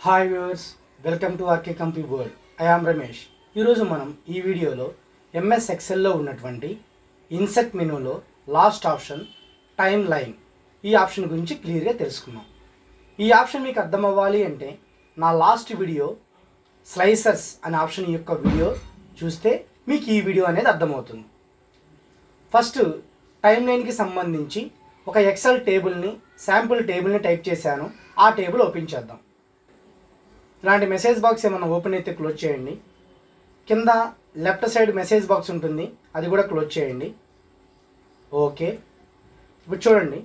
hi viewers welcome to RK company world I am Ramesh ఈరోజు మనం ఈ వీడియోలో ఎంఎస్ ఎక్సెల్లో ఉన్నటువంటి ఇన్సెట్ మెనూలో లాస్ట్ ఆప్షన్ టైం లైన్ ఈ ఆప్షన్ గురించి క్లియర్గా తెలుసుకుందాం ఈ ఆప్షన్ మీకు అర్థం అవ్వాలి అంటే నా లాస్ట్ వీడియో స్లైసర్స్ అనే ఆప్షన్ యొక్క వీడియో చూస్తే మీకు ఈ వీడియో అనేది అర్థమవుతుంది ఫస్ట్ టైం లైన్కి సంబంధించి ఒక ఎక్సెల్ టేబుల్ని శాంపుల్ టేబుల్ని టైప్ చేశాను ఆ టేబుల్ ఓపెన్ చేద్దాం ఇలాంటి మెసేజ్ బాక్స్ ఏమన్నా ఓపెన్ అయితే క్లోజ్ చేయండి కింద లెఫ్ట్ సైడ్ మెసేజ్ బాక్స్ ఉంటుంది అది కూడా క్లోజ్ చేయండి ఓకే ఇప్పుడు చూడండి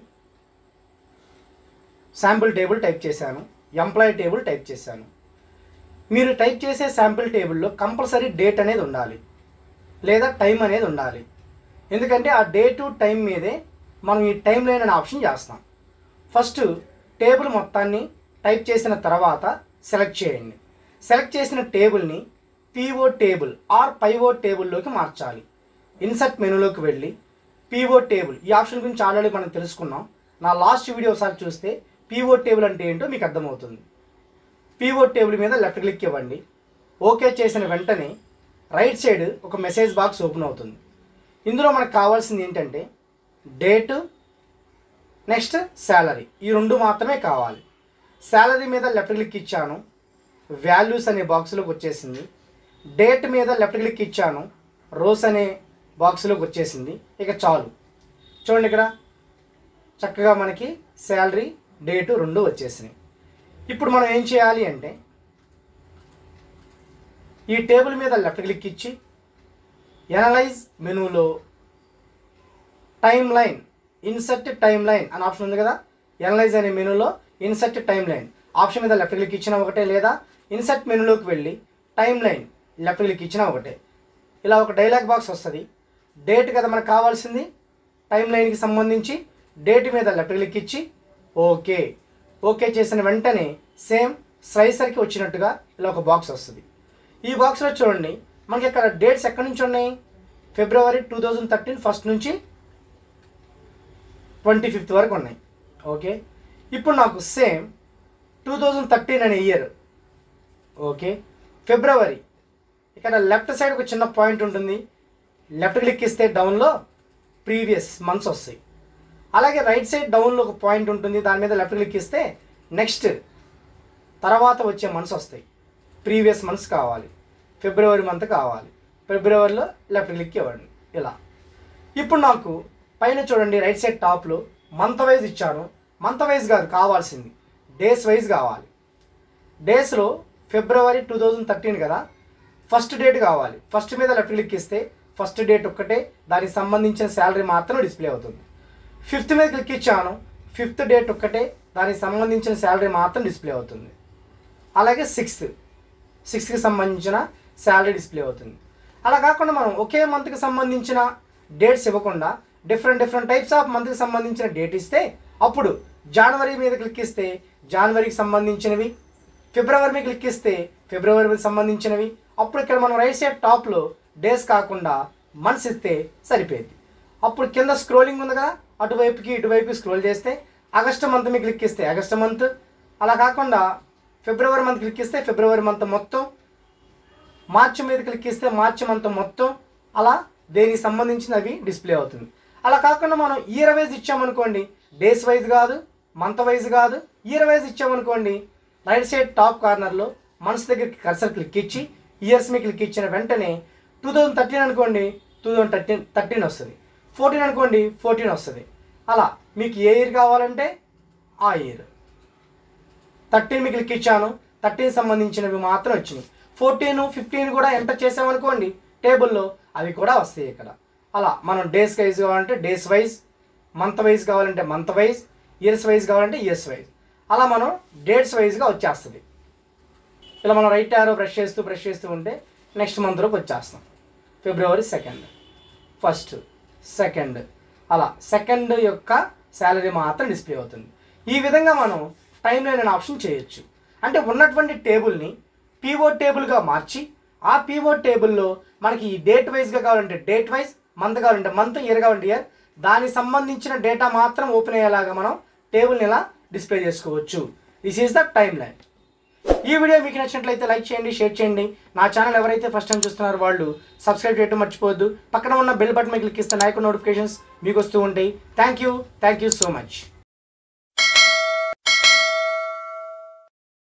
శాంపుల్ టేబుల్ టైప్ చేశాను ఎంప్లాయీ టేబుల్ టైప్ చేశాను మీరు టైప్ చేసే శాంపుల్ టేబుల్లో కంపల్సరీ డేట్ అనేది ఉండాలి లేదా టైం అనేది ఉండాలి ఎందుకంటే ఆ డే టు టైం మీదే మనం ఈ టైం లైన్ అనే ఆప్షన్ చేస్తాం ఫస్ట్ టేబుల్ మొత్తాన్ని టైప్ చేసిన తర్వాత సెలెక్ట్ చేయండి సెలెక్ట్ చేసిన టేబుల్ని పీఓ టేబుల్ ఆర్ పైఓ టేబుల్లోకి మార్చాలి ఇన్సర్ట్ మెనూలోకి వెళ్ళి పీఓ టేబుల్ ఈ ఆప్షన్ గురించి ఆల్రెడీ మనం తెలుసుకున్నాం నా లాస్ట్ వీడియో ఒకసారి చూస్తే పీఓ టేబుల్ అంటే ఏంటో మీకు అర్థమవుతుంది పీఓ టేబుల్ మీద లెఫ్ట్ క్లిక్ ఇవ్వండి ఓకే చేసిన వెంటనే రైట్ సైడ్ ఒక మెసేజ్ బాక్స్ ఓపెన్ అవుతుంది ఇందులో మనకు కావాల్సింది ఏంటంటే డేటు నెక్స్ట్ శాలరీ ఈ రెండు మాత్రమే కావాలి శాలరీ మీద లెఫ్ట్ క్లిక్ ఇచ్చాను వాల్యూస్ అనే బాక్స్లోకి వచ్చేసింది డేట్ మీద లెఫ్ట్ క్లిక్ ఇచ్చాను రోస్ అనే బాక్స్లోకి వచ్చేసింది ఇక చాలు చూడండి ఇక్కడ చక్కగా మనకి శాలరీ డేటు రెండు వచ్చేసినాయి ఇప్పుడు మనం ఏం చేయాలి అంటే ఈ టేబుల్ మీద లెఫ్ట్ క్లిక్ ఇచ్చి ఎనలైజ్ మెనూలో time line insert time line అని ఆప్షన్ ఉంది కదా ఎనలైజ్ అనే మెనూలో ఇన్సర్ట్ టైం లైన్ ఆప్షన్ మీద లెఫ్ట్ క్లిక్ ఇచ్చిన ఒకటే లేదా ఇన్సర్ట్ మెనూలోకి వెళ్ళి టైం లైన్ లెఫ్ట్ క్లిక్ ఇచ్చిన ఒకటే ఇలా ఒక డైలాగ్ బాక్స్ వస్తుంది డేట్ కదా మనకు కావాల్సింది టైం లైన్కి సంబంధించి డేట్ మీద లెఫ్ట్ క్లిక్ ఇచ్చి ఓకే ఓకే చేసిన వెంటనే సేమ్ స్లైసర్కి వచ్చినట్టుగా ఇలా ఒక బాక్స్ వస్తుంది ఈ బాక్స్లో చూడండి మనకి ఇక్కడ డేట్స్ ఎక్కడి నుంచి ఉన్నాయి February two thousand thirteen first నుంచి ట్వంటీ ఫిఫ్త్ వరకు ఉన్నాయి ఓకే ఇప్పుడు నాకు సేమ్ టూ థౌజండ్ థర్టీన్ అనే ఇయర్ ఓకే ఫిబ్రవరి ఇక్కడ లెఫ్ట్ సైడ్ ఒక చిన్న పాయింట్ ఉంటుంది లెఫ్ట్ క్లిక్ ఇస్తే డౌన్లో ప్రీవియస్ మంత్స్ వస్తాయి అలాగే రైట్ సైడ్ డౌన్లో ఒక పాయింట్ ఉంటుంది దాని మీద లెఫ్ట్ క్లిక్ ఇస్తే నెక్స్ట్ తర్వాత వచ్చే మంత్స్ వస్తాయి ప్రీవియస్ మంత్స్ కావాలి ఫిబ్రవరి మంత్ కావాలి ఫిబ్రవరిలో లెఫ్ట్ క్లిక్ ఇవ్వండి ఇలా ఇప్పుడు నాకు పైన చూడండి రైట్ సైడ్ టాప్లో మంత్ వైజ్ ఇచ్చాను మంత్ వైజ్ కాదు కావాల్సింది డేస్ వైజ్ కావాలి డేస్లో ఫిబ్రవరి టూ థౌజండ్ థర్టీన్ కదా ఫస్ట్ డేట్ కావాలి ఫస్ట్ మీద లెఫ్ట్ క్లిక్ ఇస్తే ఫస్ట్ డేట్ ఒక్కటే దానికి సంబంధించిన శాలరీ మాత్రం డిస్ప్లే అవుతుంది ఫిఫ్త్ మీద క్లిక్ ఇచ్చాను ఫిఫ్త్ డేట్ ఒక్కటే దానికి సంబంధించిన శాలరీ మాత్రం డిస్ప్లే అవుతుంది అలాగే సిక్స్త్ సిక్స్త్కి సంబంధించిన శాలరీ డిస్ప్లే అవుతుంది అలా కాకుండా మనం ఒకే మంత్కి సంబంధించిన డేట్స్ ఇవ్వకుండా డిఫరెంట్ డిఫరెంట్ టైప్స్ ఆఫ్ మంత్కి సంబంధించిన డేట్ ఇస్తే అప్పుడు జనవరి మీద క్లిక్ ఇస్తే జనవరికి సంబంధించినవి ఫిబ్రవరి మీద క్లిక్ ఇస్తే ఫిబ్రవరి మీద సంబంధించినవి అప్పుడు ఇక్కడ మనం రైట్ సైడ్ టాప్లో డేస్ కాకుండా మంత్స్ ఇస్తే సరిపోయింది అప్పుడు కింద స్క్రోలింగ్ ఉంది కదా అటువైపుకి ఇటువైపు స్క్రోల్ చేస్తే ఆగస్ట్ మంత్ మీద క్లిక్ ఇస్తే ఆగస్ట్ మంత్ అలా కాకుండా ఫిబ్రవరి మంత్ క్లిక్ ఇస్తే ఫిబ్రవరి మంత్ మొత్తం మార్చి మీద క్లిక్ ఇస్తే మార్చి మంత్ మొత్తం అలా దేనికి సంబంధించినవి డిస్ప్లే అవుతుంది అలా కాకుండా మనం ఇయర్ వైజ్ ఇచ్చామనుకోండి డేస్ వైజ్ కాదు మంత్ వైజ్ కాదు ఇయర్ వైజ్ ఇచ్చామనుకోండి రైట్ సైడ్ టాప్ కార్నర్లో మనసు దగ్గరికి కర్సర్ క్లిక్ ఇచ్చి ఇయర్స్ మీద క్లిక్ ఇచ్చిన వెంటనే టూ థౌజండ్ థర్టీన్ అనుకోండి టూ థౌజండ్ థర్టీన్ థర్టీన్ వస్తుంది ఫోర్టీన్ అనుకోండి ఫోర్టీన్ వస్తుంది అలా మీకు ఏ ఇయర్ కావాలంటే ఆ ఇయర్ థర్టీన్ మీకు క్లిక్ ఇచ్చాను థర్టీన్ సంబంధించినవి మాత్రం వచ్చినాయి ఫోర్టీన్ ఫిఫ్టీన్ కూడా ఎంటర్ చేసామనుకోండి టేబుల్లో అవి కూడా వస్తాయి ఇక్కడ అలా మనం డేస్ వైజ్ కావాలంటే డేస్ వైజ్ మంత్ వైజ్ కావాలంటే మంత్ వైజ్ ఇయర్స్ వైజ్ కావాలంటే ఇయర్స్ వైజ్ అలా మనం డేట్స్ వైజ్గా వచ్చేస్తుంది ఇలా మనం రైట్ ఆరో బ్రష్ చేస్తూ బ్రష్ చేస్తూ ఉంటే నెక్స్ట్ మంత్లోకి వచ్చేస్తాం ఫిబ్రవరి సెకండ్ ఫస్ట్ సెకండ్ అలా సెకండ్ యొక్క శాలరీ మాత్రం డిస్ప్లే అవుతుంది ఈ విధంగా మనం టైం లైన్ అనే ఆప్షన్ చేయొచ్చు అంటే ఉన్నటువంటి టేబుల్ని పీఓ టేబుల్గా మార్చి ఆ పీఓ టేబుల్లో మనకి ఈ డేట్ వైజ్గా కావాలంటే డేట్ వైజ్ మంత్ కావాలంటే మంత్ ఇయర్ కావాలంటే ఇయర్ దానికి సంబంధించిన డేటా మాత్రం ఓపెన్ అయ్యేలాగా మనం టేబుల్ని ఇలా డిస్ప్లే చేసుకోవచ్చు this is the time line ఈ వీడియో మీకు నచ్చినట్లయితే లైక్ చేయండి షేర్ చేయండి నా ఛానల్ ఎవరైతే ఫస్ట్ టైం చూస్తున్నారో వాళ్ళు సబ్స్క్రైబ్ చేయడం మర్చిపోవద్దు పక్కన ఉన్న బెల్ బటన్ మీద క్లిక్ ఇస్తే నాకు నోటిఫికేషన్స్ మీకు వస్తూ ఉంటాయి thank you thank you so much